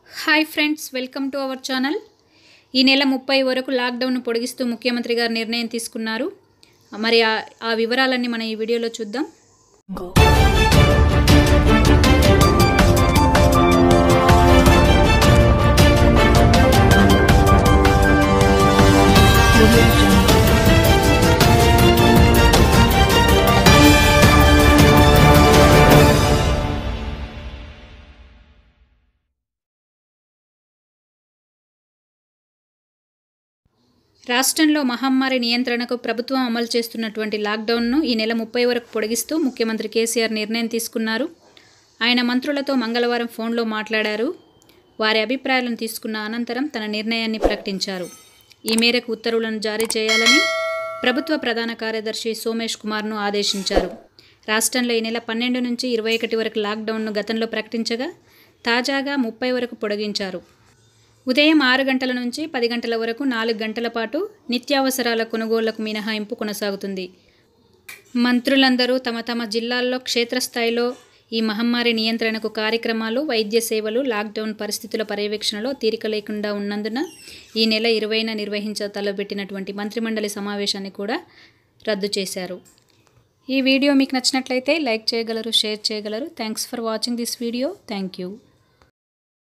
hi friends welcome to our channel ఈ నెల ముప్పై వరకు లాక్డౌన్ పొడిగిస్తూ ముఖ్యమంత్రి గారు నిర్ణయం తీసుకున్నారు మరి ఆ- ఆ వివరాలన్నీ మనం ఈ వీడియోలో చూద్దాం రాష్ట్రంలో మహమ్మారి నియంత్రణకు ప్రభుత్వం అమలు చేస్తున్నటువంటి లాక్డౌన్ను ఈ నెల ముప్పై వరకు పొడిగిస్తూ ముఖ్యమంత్రి కేసీఆర్ నిర్ణయం తీసుకున్నారు ఆయన మంత్రులతో మంగళవారం ఫోన్లో మాట్లాడారు వారి అభిప్రాయాలను తీసుకున్న అనంతరం తన నిర్ణయాన్ని ప్రకటించారు ఈ మేరకు ఉత్తర్వులను జారీ చేయాలని ప్రభుత్వ ప్రధాన కార్యదర్శి సోమేష్ కుమార్ను ఆదేశించారు రాష్ట్రంలో ఈ నెల పన్నెండు నుంచి ఇరవై ఒకటి వరకు లాక్డౌన్ను గతంలో ప్రకటించగా తాజాగా ముప్పై వరకు పొడిగించారు ఉదయం ఆరు గంటల నుంచి పది గంటల వరకు నాలుగు గంటల పాటు నిత్యావసరాల కొనుగోళ్లకు మినహాయింపు కొనసాగుతుంది మంత్రులందరూ తమ తమ జిల్లాల్లో క్షేత్రస్థాయిలో ఈ మహమ్మారి నియంత్రణకు కార్యక్రమాలు వైద్య సేవలు లాక్డౌన్ పరిస్థితుల పర్యవేక్షణలో తీరిక లేకుండా ఉన్నందున ఈ నెల ఇరవైన నిర్వహించ తలబెట్టినటువంటి మంత్రిమండలి సమావేశాన్ని కూడా రద్దు చేశారు ఈ వీడియో మీకు నచ్చినట్లయితే లైక్ చేయగలరు షేర్ చేయగలరు thanks for watching this video thank you